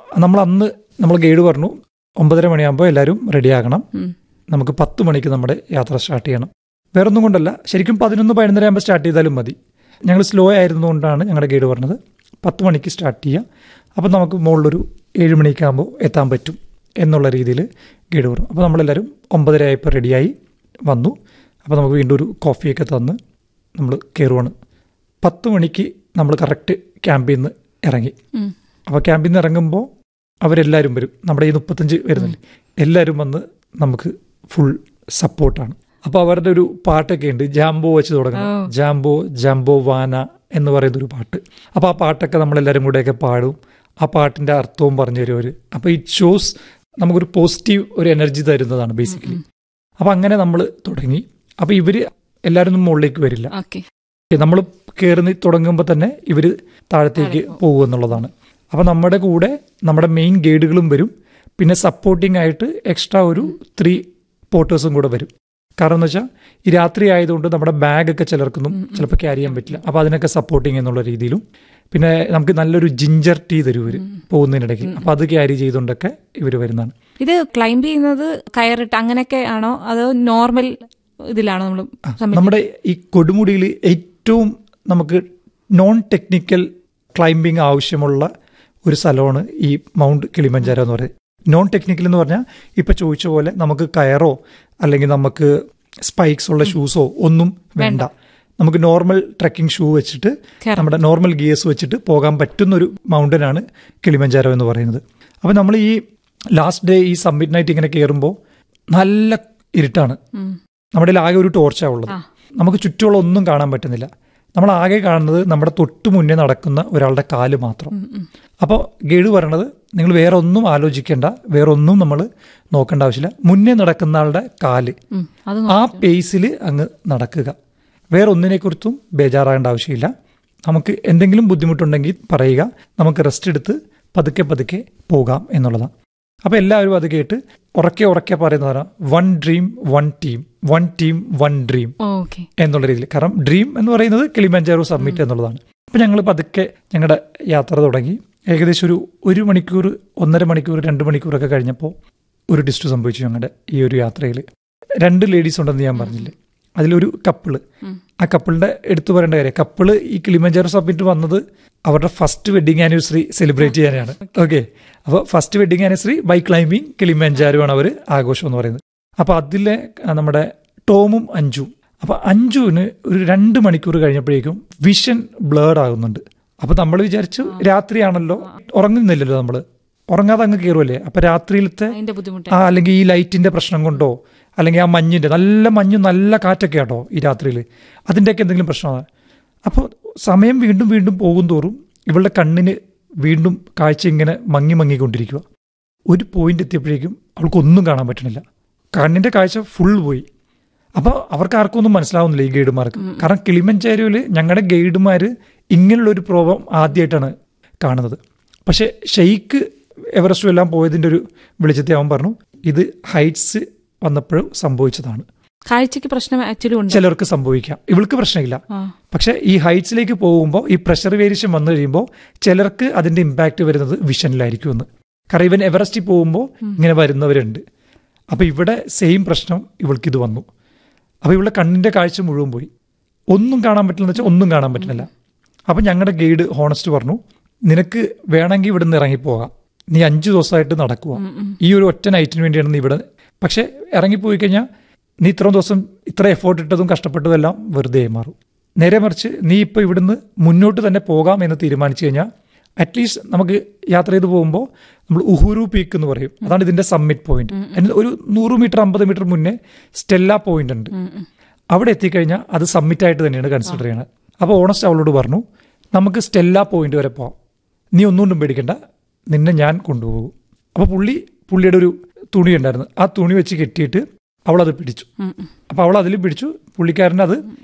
നമ്മൾ അന്ന് നമ്മൾ ഗൈഡ് പറഞ്ഞു ഒമ്പതര മണിയാകുമ്പോൾ എല്ലാവരും റെഡിയാകണം ഉം. നമുക്ക് പത്ത് മണിക്ക് നമ്മുടെ യാത്ര സ്റ്റാർട്ട് ചെയ്യണം വേറൊന്നും കൊണ്ടല്ല ശരിക്കും പതിനൊന്ന് പതിനൊന്നര ആകുമ്പോൾ സ്റ്റാർട്ട് ചെയ്താലും മതി ഞങ്ങൾ സ്ലോ ആയിരുന്നുകൊണ്ടാണ് ഞങ്ങളുടെ ഗൈഡ് പറഞ്ഞത് പത്ത് മണിക്ക് സ്റ്റാർട്ട് ചെയ്യുക അപ്പം നമുക്ക് മുകളിലൊരു ഏഴ് മണിക്കാകുമ്പോൾ എത്താൻ പറ്റും എന്നുള്ള രീതിയിൽ ഗൈഡ് പറഞ്ഞു അപ്പോൾ നമ്മളെല്ലാവരും ഒമ്പതര ആയപ്പോൾ റെഡിയായി വന്നു അപ്പോൾ നമുക്ക് വീണ്ടും ഒരു കോഫിയൊക്കെ തന്ന് നമ്മൾ കയറുവാണ് പത്ത് മണിക്ക് നമ്മൾ കറക്റ്റ് ക്യാമ്പിൽ നിന്ന് ഇറങ്ങി ഉം. അപ്പോൾ ക്യാമ്പിൽ നിന്ന് ഇറങ്ങുമ്പോൾ അവരെല്ലാവരും വരും നമ്മുടെ ഈ മുപ്പത്തഞ്ച് വരുന്നില്ലേ എല്ലാവരും വന്ന് നമുക്ക് ഫുൾ സപ്പോർട്ടാണ് അപ്പോൾ അവരുടെ ഒരു പാട്ടൊക്കെ ഉണ്ട് ജാംബോ വെച്ച് തുടങ്ങുന്നത് ഓ. ജാംബോ ജാംബോ വാന എന്ന് പറയുന്ന ഒരു പാട്ട് അപ്പോൾ ആ പാട്ടൊക്കെ നമ്മളെല്ലാവരും കൂടെയൊക്കെ പാടും ആ പാട്ടിൻ്റെ അർത്ഥവും പറഞ്ഞു തരും അവർ അപ്പോൾ ഇറ്റ് ഷോസ് നമുക്കൊരു പോസിറ്റീവ് ഒരു എനർജി തരുന്നതാണ് ബേസിക്കലി അപ്പോൾ അങ്ങനെ നമ്മൾ തുടങ്ങി അപ്പോൾ ഇവർ എല്ലാവരും ഒന്നും മുകളിലേക്ക് വരില്ല ഓക്കെ നമ്മൾ കയറി തുടങ്ങുമ്പോൾ തന്നെ ഇവർ താഴത്തേക്ക് പോകും എന്നുള്ളതാണ് അപ്പോൾ നമ്മുടെ കൂടെ നമ്മുടെ മെയിൻ ഗൈഡുകളും വരും പിന്നെ സപ്പോർട്ടിംഗ് ആയിട്ട് എക്സ്ട്രാ ഒരു ത്രീ പോർട്ടേഴ്സും കൂടെ വരും കാരണം എന്ന് വെച്ചാൽ ഈ രാത്രി ആയതുകൊണ്ട് നമ്മുടെ ബാഗൊക്കെ ചിലർക്കൊന്നും ചിലപ്പോൾ ക്യാരി ചെയ്യാൻ പറ്റില്ല അപ്പോൾ അതിനൊക്കെ സപ്പോർട്ടിങ് എന്നുള്ള രീതിയിലും പിന്നെ നമുക്ക് നല്ലൊരു ജിഞ്ചർ ടീ തരും ഇവർ പോകുന്നതിനിടയ്ക്ക് അപ്പോൾ അത് ക്യാരി ചെയ്തുകൊണ്ടൊക്കെ ഇവർ വരുന്നതാണ് ഇത് ക്ലൈംബ് ചെയ്യുന്നത് കയറിട്ട് അങ്ങനെയൊക്കെ ആണോ അതോ നോർമൽ ഇതിലാണോ നമ്മൾ നമ്മുടെ ഈ കൊടുമുടിയിൽ ഏറ്റവും നമുക്ക് നോൺ ടെക്നിക്കൽ ക്ലൈംബിംഗ് ആവശ്യമുള്ള ഒരു സ്ഥലമാണ് ഈ മൗണ്ട് കിളിമഞ്ചാരോ എന്ന് പറയുന്നത് നോൺ ടെക്നിക്കൽ എന്ന് പറഞ്ഞാൽ ഇപ്പൊ ചോദിച്ച പോലെ നമുക്ക് കയറോ അല്ലെങ്കിൽ നമുക്ക് സ്പൈക്സ് ഉള്ള ഷൂസോ ഒന്നും വേണ്ട നമുക്ക് നോർമൽ ട്രക്കിംഗ് ഷൂ വെച്ചിട്ട് കയറാം. നമ്മുടെ നോർമൽ ഗിയേഴ്സ് വെച്ചിട്ട് പോകാൻ പറ്റുന്ന ഒരു മൗണ്ടനാണ് കിളിമഞ്ചാരോ എന്ന് പറയുന്നത് അപ്പോൾ നമ്മൾ ഈ ലാസ്റ്റ് ഡേ ഈ സബ്മിറ്റ് നൈറ്റ് ഇങ്ങനെ കയറുമ്പോൾ നല്ല ഇരുട്ടാണ് നമ്മുടെ കയ്യിൽ ആകെ ഒരു ടോർച്ചാണ് ഉള്ളത് ആ. നമുക്ക് ചുറ്റുമുള്ള ഒന്നും കാണാൻ പറ്റുന്നില്ല നമ്മൾ ആകെ കാണുന്നത് നമ്മുടെ തൊട്ടു മുന്നേ നടക്കുന്ന ഒരാളുടെ കാല് മാത്രം അപ്പോൾ ഗൈഡ് പറയണത് നിങ്ങൾ വേറെ ഒന്നും ആലോചിക്കേണ്ട വേറെ ഒന്നും നമ്മൾ നോക്കേണ്ട ആവശ്യമില്ല മുന്നേ നടക്കുന്ന ആളുടെ കാല് അത് ആ പേസിൽ അങ്ങ് നടക്കുക വേറെ ഒന്നിനെക്കുറിച്ചും ബേജാറാകേണ്ട ആവശ്യമില്ല നമുക്ക് എന്തെങ്കിലും ബുദ്ധിമുട്ടുണ്ടെങ്കിൽ പറയുക നമുക്ക് റെസ്റ്റ് എടുത്ത് പതുക്കെ പതുക്കെ പോകാം എന്നുള്ളതാണ് അപ്പോൾ എല്ലാവരും അത് കേട്ട് ഉറക്കെ ഉറക്കെ പറയുന്നതാണ് one dream one team one team one dream okay എന്നുള്ള രീതിയിൽ കാരണം ഡ്രീം എന്ന് പറയുന്നത് കിളിമഞ്ചാറോ സബ്മിറ്റ് എന്നുള്ളതാണ് അപ്പം ഞങ്ങൾ പതുക്കെ ഞങ്ങളുടെ യാത്ര തുടങ്ങി ഏകദേശം ഒരു ഒരു മണിക്കൂർ ഒന്നര മണിക്കൂർ രണ്ട് മണിക്കൂറൊക്കെ കഴിഞ്ഞപ്പോൾ ഒരു ഡിസ്റ്റ് സംഭവിച്ചു ഞങ്ങളുടെ ഈ ഒരു യാത്രയിൽ രണ്ട് ലേഡീസ് ഉണ്ടെന്ന് ഞാൻ പറഞ്ഞില്ലേ അതിലൊരു കപ്പിള് ആ കപ്പിളിന്റെ എടുത്തു പറയേണ്ട കാര്യം കപ്പിള് ഈ കിളിമഞ്ചാറോ സബ്മിറ്റ് വന്നത് അവരുടെ ഫസ്റ്റ് വെഡിങ് ആനിവേഴ്സറി സെലിബ്രേറ്റ് ചെയ്യാനാണ് ഓക്കെ അപ്പോൾ first wedding anniversary by climbing Kilimanjaro ആണ് അവർ ആഘോഷം എന്ന് പറയുന്നത് അപ്പോൾ അതിലെ ആ, നമ്മുടെ ടോമും അഞ്ചും അപ്പോൾ അഞ്ചുവിന് ഒരു രണ്ട് മണിക്കൂർ കഴിഞ്ഞപ്പോഴേക്കും വിഷൻ ബ്ലേഡ് ആകുന്നുണ്ട് അപ്പോൾ നമ്മൾ വിചാരിച്ചു രാത്രിയാണല്ലോ ഉറങ്ങുന്നില്ലല്ലോ നമ്മൾ ഉറങ്ങാതെ അങ്ങ് കയറുമല്ലേ അപ്പോൾ രാത്രിയിലത്തെ അതിന്റെ ബുദ്ധിമുട്ട് ആ അല്ലെങ്കിൽ ഈ ലൈറ്റിന്റെ പ്രശ്നം കൊണ്ടോ അല്ലെങ്കിൽ ആ മഞ്ഞിന്റെ നല്ല മഞ്ഞും നല്ല കാറ്റൊക്കെ ആട്ടോ ഈ രാത്രിയിൽ അതിൻ്റെയൊക്കെ എന്തെങ്കിലും പ്രശ്നമാണ് അപ്പോൾ സമയം വീണ്ടും വീണ്ടും പോകും തോറും ഇവളുടെ കണ്ണിന് വീണ്ടും കാഴ്ച ഇങ്ങനെ മങ്ങി മങ്ങിക്കൊണ്ടിരിക്കുക ഒരു പോയിന്റ് എത്തിയപ്പോഴേക്കും അവൾക്കൊന്നും കാണാൻ പറ്റണില്ല കണ്ണിന്റെ കാഴ്ച ഫുൾ പോയി അപ്പോൾ അവർക്ക് ആർക്കും ഒന്നും മനസ്സിലാവുന്നില്ല ഈ ഗൈഡുമാർക്ക് കാരണം കിളിമഞ്ചാരിയിൽ ഞങ്ങളുടെ ഗൈഡുമാർ ഇങ്ങനെയുള്ള ഒരു പ്രോബ്ലം ആദ്യമായിട്ടാണ് കാണുന്നത് പക്ഷേ ഷെയ്ക്ക് എവറസ്റ്റും എല്ലാം പോയതിൻ്റെ ഒരു വെളിച്ചത്തെ അവൻ പറഞ്ഞു ഇത് ഹൈറ്റ്സ് വന്നപ്പോഴും സംഭവിച്ചതാണ് കാഴ്ചക്ക് പ്രശ്നം ആക്ച്വലി ഉണ്ട് ചിലർക്ക് സംഭവിക്കാം ഇവൾക്ക് പ്രശ്നമില്ല ആ. പക്ഷെ ഈ ഹൈറ്റ്സിലേക്ക് പോകുമ്പോൾ ഈ പ്രഷർ വേരിയേഷൻ വന്നു കഴിയുമ്പോൾ ചിലർക്ക് അതിന്റെ ഇമ്പാക്റ്റ് വരുന്നത് വിഷനിലായിരിക്കും എന്ന് കാരണം ഇവൻ എവറസ്റ്റിൽ പോകുമ്പോൾ ഇങ്ങനെ വരുന്നവരുണ്ട് അപ്പൊ ഇവിടെ സെയിം പ്രശ്നം ഇവൾക്ക് ഇത് വന്നു അപ്പൊ ഇവളുടെ കണ്ണിന്റെ കാഴ്ച മുഴുവൻ പോയി ഒന്നും കാണാൻ പറ്റില്ല വെച്ചാൽ ഒന്നും കാണാൻ പറ്റുന്നില്ല അപ്പൊ ഞങ്ങളുടെ ഗൈഡ് ഹോണസ്റ്റ് പറഞ്ഞു നിനക്ക് വേണമെങ്കിൽ ഇവിടെ നിന്ന് ഇറങ്ങിപ്പോകാം നീ അഞ്ചു ദിവസമായിട്ട് നടക്കുക ഈ ഒരു ഒറ്റ നൈറ്റിന് വേണ്ടിയാണ് നീ ഇവിടെ പക്ഷെ ഇറങ്ങിപ്പോയി കഴിഞ്ഞാൽ നീ ഇത്രയും ദിവസം ഇത്ര എഫേർട്ട് ഇട്ടതും കഷ്ടപ്പെട്ടതും എല്ലാം വെറുതെ ആയി മാറും നേരെ മറിച്ച് നീ ഇപ്പോൾ ഇവിടുന്ന് മുന്നോട്ട് തന്നെ പോകാം എന്ന് തീരുമാനിച്ചു കഴിഞ്ഞാൽ അറ്റ്ലീസ്റ്റ് നമുക്ക് യാത്ര ചെയ്ത് പോകുമ്പോൾ നമ്മൾ ഉഹുരു പീക്ക് എന്ന് പറയും അതാണ് ഇതിന്റെ സമ്മിറ്റ് പോയിന്റ് അതിന് ഒരു നൂറ് മീറ്റർ അമ്പത് മീറ്റർ മുന്നേ സ്റ്റെല്ല പോയിന്റ് ഉണ്ട് അവിടെ എത്തിക്കഴിഞ്ഞാൽ അത് സമ്മിറ്റ് ആയിട്ട് തന്നെയാണ് കൺസിഡർ ചെയ്യണത് അപ്പോൾ ഓണസ്റ്റ് അവളോട് പറഞ്ഞു നമുക്ക് സ്റ്റെല്ല പോയിന്റ് വരെ പോവാം നീ ഒന്നുകൊണ്ടും പേടിക്കണ്ട നിന്നെ ഞാൻ കൊണ്ടുപോകും അപ്പോൾ പുള്ളി പുള്ളിയുടെ ഒരു തുണി ഉണ്ടായിരുന്നു ആ തുണി വെച്ച് കെട്ടിയിട്ട് അവളത് പിടിച്ചു അപ്പോൾ അവൾ അതിൽ പിടിച്ചു പുള്ളിക്കാരൻ അത്